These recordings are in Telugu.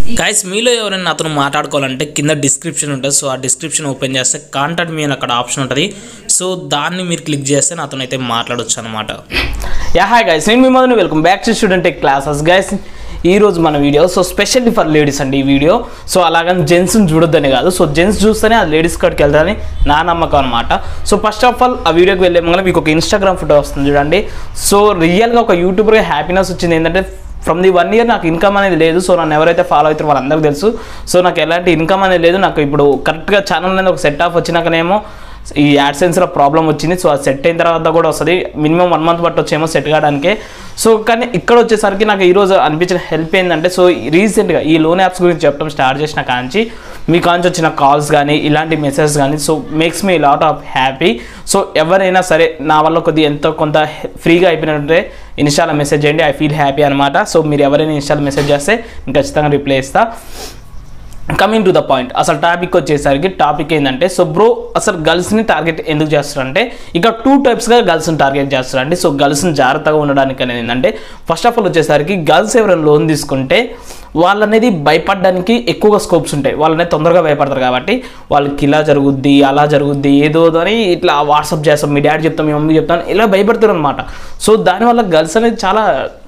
గైస్ మీలో ఎవరైనా అతను మాట్లాడుకోవాలంటే కింద డిస్క్రిప్షన్ ఉంటుంది సో ఆ డిస్క్రిప్షన్ ఓపెన్ చేస్తే కాంటాక్ట్ మీ అని అక్కడ ఆప్షన్ ఉంటుంది సో దాన్ని మీరు క్లిక్ చేస్తే నాతో అయితే మాట్లాడొచ్చు అనమాట యా హాయ్ గైస్ నేను మీ మధుని welcome back to student tech classes guys ఈ రోజు మన video so specially for ladies అండి ఈ వీడియో సో అలాగని జెంట్స్ని చూడొద్దని కాదు సో జెంట్స్ చూస్తేనే అది లేడీస్ కాడికి వెళ్తారని నా నమ్మకం అనమాట సో ఫస్ట్ ఆఫ్ ఆల్ ఆ వీడియోకి వెళ్ళే ముందు మీకు ఒక ఇన్స్టాగ్రామ్ ఫోటో వస్తుంది చూడండి సో రియల్గా ఒక యూట్యూబర్గా హ్యాపీనెస్ వచ్చింది ఏంటంటే ఫ్రమ్ ది వన్ ఇయర్ నాకు ఇన్కమ్ అనేది లేదు సో నన్ను ఎవరైతే ఫాలో అవుతారో వాళ్ళందరికీ తెలుసు సో నాకు ఎలాంటి ఇన్కమ్ అనేది లేదు నాకు ఇప్పుడు కరెక్ట్గా ఛానల్ అనేది ఒక సెట్ ఆఫ్ వచ్చినాకనేమో ఈ యాడ్సెన్స్లో ప్రాబ్లం వచ్చింది సో అది సెట్ అయిన తర్వాత కూడా వస్తుంది మినిమం వన్ మంత్ పట్టొచ్చేమో సెట్ కావడానికి సో కానీ ఇక్కడ వచ్చేసరికి నాకు ఈరోజు అనిపించిన హెల్ప్ ఏంటంటే సో రీసెంట్గా ఈ లోన్ యాప్స్ గురించి చెప్పడం స్టార్ట్ చేసిన కాంచి మీ కాంచి వచ్చిన కాల్స్ కానీ ఇలాంటి మెసేజెస్ కానీ so makes me lot of happy so ఎవరైనా సరే నా వల్ల కొద్దిగా ఎంతో కొంత ఫ్రీగా అయిపోయినట్టే ఇన్స్టాలో మెసేజ్ చేయండి ఐ ఫీల్ హ్యాపీ అనమాట సో మీరు ఎవరైనా ఇన్స్టాలో మెసేజ్ చేస్తే నేను ఖచ్చితంగా రిప్లై ఇస్తా కమింగ్ టు ద పాయింట్ అసలు టాపిక్ వచ్చేసరికి టాపిక్ ఏంటంటే సో బ్రో అసలు గర్ల్స్ని టార్గెట్ ఎందుకు చేస్తారంటే ఇక్కడ టూ టైప్స్గా గర్ల్స్ని టార్గెట్ చేస్తారండి సో గర్ల్స్ని జాగ్రత్తగా ఉండడానికి అనేది ఏంటంటే ఫస్ట్ ఆఫ్ ఆల్ వచ్చేసరికి గర్ల్స్ ఎవరైనా లోన్ తీసుకుంటే వాళ్ళనేది భయపడడానికి ఎక్కువగా స్కోప్స్ ఉంటాయి వాళ్ళనేది తొందరగా భయపడతారు కాబట్టి వాళ్ళకి ఇలా జరుగుద్ది అలా జరుగుద్ది ఏదో అని ఇట్లా వాట్సాప్ చేస్తాం మీ డాడీ చెప్తాం మీ మమ్మీ చెప్తాం ఇలా భయపడతారు అనమాట సో దానివల్ల గర్ల్స్ అనేది చాలా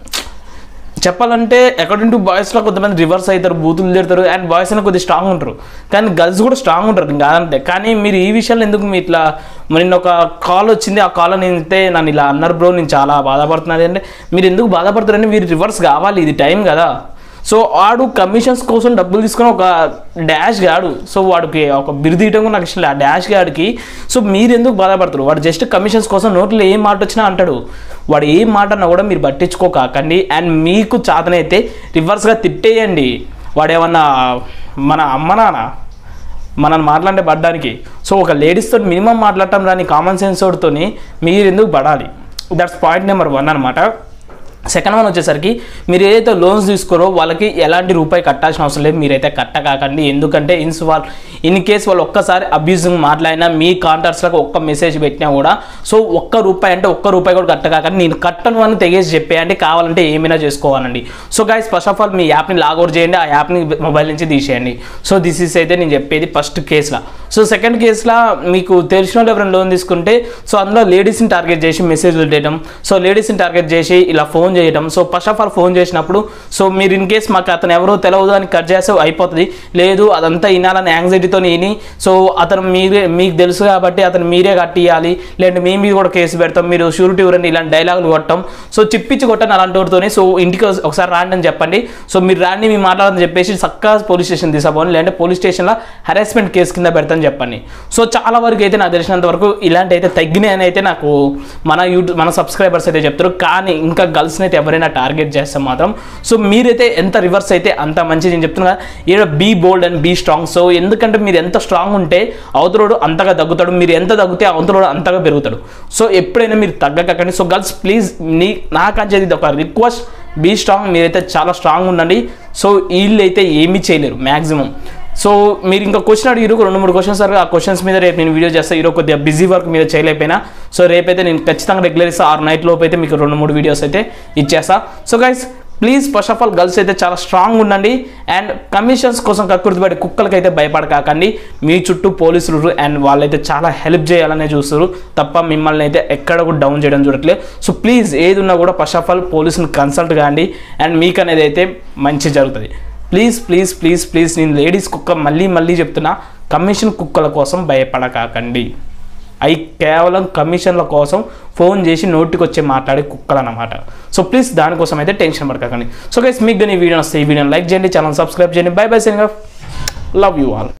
చెప్పాలంటే అకార్డింగ్ టు బాయ్స్లో కొంతమంది రివర్స్ అవుతారు బూతులు తిడతారు అండ్ బాయ్స్ అయినా కొద్దిగా స్ట్రాంగ్ ఉంటారు కానీ గర్ల్స్ కూడా స్ట్రాంగ్ ఉంటారు కాదంటే కానీ మీరు ఈ విషయాలు ఎందుకు మీ ఇట్లా నిన్న ఒక కాల్ వచ్చింది ఆ కాల్ అయితే నన్ను ఇలా అన్నారు బ్రో నేను చాలా బాధపడుతున్నది అంటే మీరు ఎందుకు బాధపడతారంటే మీరు రివర్స్ కావాలి ఇది టైం కదా సో వాడు కమిషన్స్ కోసం డబ్బులు తీసుకొని ఒక డాష్ గాడు సో వాడికి ఒక బిరుదు ఇవ్వడం కూడా నాకు ఇష్టం లేదు ఆ డాష్ గాడికి సో మీరు ఎందుకు బాధపడతారు వాడు జస్ట్ కమిషన్స్ కోసం నోట్లో ఏం మాట వచ్చినా అంటాడు వాడు ఏం మాట అన్నా కూడా మీరు పట్టించుకోకండి అండ్ మీకు చాతనైతే రివర్స్గా తిట్టేయండి వాడు ఏమన్నా మన అమ్మ నాన్న మనల్ని మాట్లాడే పడ్డానికి సో ఒక లేడీస్తో మినిమం మాట్లాడటం రాని కామన్ సెన్స్ తోని మీరు ఎందుకు పడాలి దట్స్ పాయింట్ నెంబర్ వన్ అనమాట సెకండ్ వన్ వచ్చేసరికి మీరు ఏదైతే లోన్స్ తీసుకోరో వాళ్ళకి ఎలాంటి రూపాయి కట్టాల్సిన అవసరం లేదు మీరైతే కట్టకాకండి ఎందుకంటే ఇన్స్ వాళ్ళు ఇన్ కేస్ వాళ్ళు ఒక్కసారి అబ్యూజింగ్ మాట్లాడినా మీ కాంటాక్ట్స్లకు ఒక్క మెసేజ్ పెట్టినా కూడా సో ఒక్క రూపాయి అంటే ఒక్క రూపాయి కూడా కట్టకాకండి నేను కట్టను అని తెగేసి చెప్పేయండి కావాలంటే ఏమైనా చేసుకోవాలండి so guys first of all మీ యాప్ని లాగౌట్ చేయండి ఆ యాప్ని మొబైల్ నుంచి తీసేయండి సో దిస్ ఈస్ అయితే నేను చెప్పేది ఫస్ట్ కేసులో సో సెకండ్ కేసులో మీకు తెలిసిన వాళ్ళు ఎవరైనా లోన్ తీసుకుంటే సో అందులో లేడీస్ని టార్గెట్ చేసి మెసేజ్లు చేయడం సో లేడీస్ని టార్గెట్ చేసి ఇలా ఫోన్ చేయడం so first of all phone చేసినప్పుడు సో మీరు ఇన్ కేస్ మాకు అతను ఎవరో తెలియదు అని కట్ చేస్తే అయిపోతుంది లేదు అదంతా వినాలని యాంగ్జైటీతో విని సో అతను మీరే మీకు తెలుసు కాబట్టి అతను మీరే కట్టియాలి లేదంటే మీ మీద కూడా కేసు పెడతాం మీరు షూరిటీ ఊరండి ఇలాంటి డైలాగులు కొట్టడం సో చిప్పిచ్చి కొట్టండి అలాంటి వాటితోని సో ఇంటికి ఒకసారి రాండి అని చెప్పండి సో మీరు రాండి మీ మాట్లాడదని చెప్పేసి చక్కగా పోలీస్ స్టేషన్ తీసుకోండి లేదంటే పోలీస్ స్టేషన్లో హెరాస్మెంట్ కేసు కింద పెడతాను చెప్పండి సో చాలా వరకు అయితే నాకు తెలిసినంత వరకు ఇలాంటి అయితే తగ్గినాయి అని అయితే నాకు మన యూట్యూబ్ మన సబ్స్క్రైబర్స్ అయితే చెప్తారు కానీ ఇంకా గర్ల్స్ని అయితే ఎవరైనా టార్గెట్ చేస్తే మాత్రం సో మీరైతే ఎంత రివర్స్ అయితే అంత మంచిది నేను చెప్తున్నా ఇక్కడ be bold and be strong so ఎందుకంటే మీరు ఎంత స్ట్రాంగ్ ఉంటే అవతలోడు అంతగా తగ్గుతాడు మీరు ఎంత తగ్గితే అవతలోడు అంతగా పెరుగుతాడు సో ఎప్పుడైనా మీరు తగ్గకండి సో గర్ల్స్ ప్లీజ్ నీ నాకంచేది ఇది ఒక రిక్వెస్ట్ బీ స్ట్రాంగ్ మీరైతే చాలా స్ట్రాంగ్ ఉండండి సో వీళ్ళు అయితే ఏమీ చేయలేరు మ్యాక్సిమం సో మీరు ఇంకా క్వశ్చన్ అడిగిరు రెండు మూడు క్వశ్చన్స్ సార్ ఆ క్వశ్చన్స్ మీద రేపు నేను వీడియో చేస్తాను ఈరోజు కొద్దిగా బిజీ వర్క్ మీద చేయలేకపోయినా సో రేపైతే నేను ఖచ్చితంగా రెగ్యులర్ ఇస్తా ఆరు నైట్ లోపు అయితే మీకు రెండు మూడు వీడియోస్ అయితే ఇచ్చేస్తా so guys please first of all girls అయితే చాలా స్ట్రాంగ్ ఉండండి అండ్ కమిషన్స్ కోసం కక్కుర్తిపడి కుక్కలకి అయితే భయపడకాకండి మీ చుట్టూ పోలీసులు అండ్ వాళ్ళైతే చాలా హెల్ప్ చేయాలనే చూస్తారు తప్ప మిమ్మల్ని అయితే ఎక్కడ కూడా డౌన్ చేయడం చూడట్లేదు సో ప్లీజ్ ఏది ఉన్నా కూడా ఫస్ట్ ఆఫ్ ఆల్ పోలీసుని కన్సల్ట్ కాండి అండ్ మీకు అనేది అయితే మంచి జరుగుతుంది ప్లీజ్ ప్లీజ్ ప్లీజ్ ప్లీజ్ నేను లేడీస్ కుక్క మళ్ళీ మళ్ళీ చెప్తున్నా కమిషన్ కుక్కల కోసం భయపడకాకండి అవి కేవలం కమిషన్ల కోసం ఫోన్ చేసి నోటికి వచ్చి మాట్లాడే కుక్కలు అనమాట సో ప్లీజ్ దానికోసం అయితే టెన్షన్ పడకండి సో గైస్ మీకు కానీ ఈ వీడియో వస్తే ఈ వీడియోని లైక్ చేయండి ఛానల్ సబ్స్క్రైబ్ చేయండి బై బై సెంగ్ లవ్ యూ ఆల్